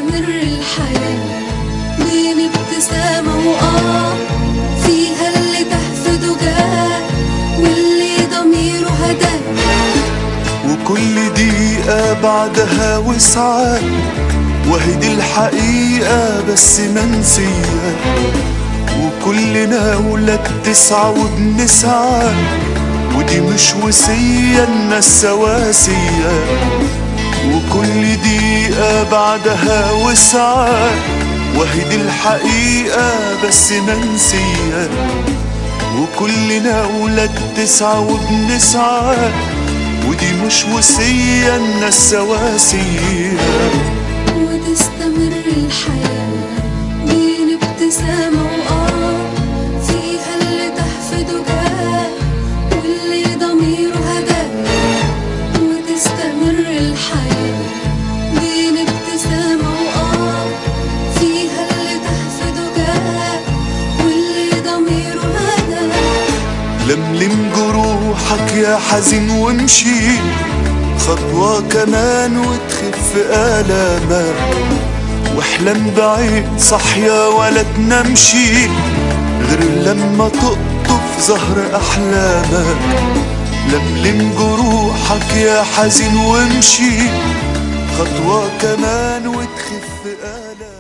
وتستمر الحياة بين ابتسامة وآه فيها اللي تحفده جاه واللي ضميره هداه وكل دقيقة بعدها وسعة وهي دي الحقيقة بس منسية وكلنا ولاد تسعة وبنسعى ودي مش وصية الناس سواسية وكل دقيقة بعدها وسعة وهي دي الحقيقة بس منسية وكلنا ولاد تسعة وبنسعى ودي مش وصية الناس سواسية وتستمر الحياة بين ابتسامة وآه فيها اللي تحفده جاه واللي ضميره هداه وتستمر الحياة بين ابتسامة وآه فيها اللي تحفده جاه واللي ضميره هداه لملم جروحك يا حزين وامشي خطوة كمان وتخف آلامك واحلم بعيد صحيا ولا تنامشي غير لما تقطف زهر أحلامك لملم جروحك يا حزين وامشي خطوة كمان وتخف آلامك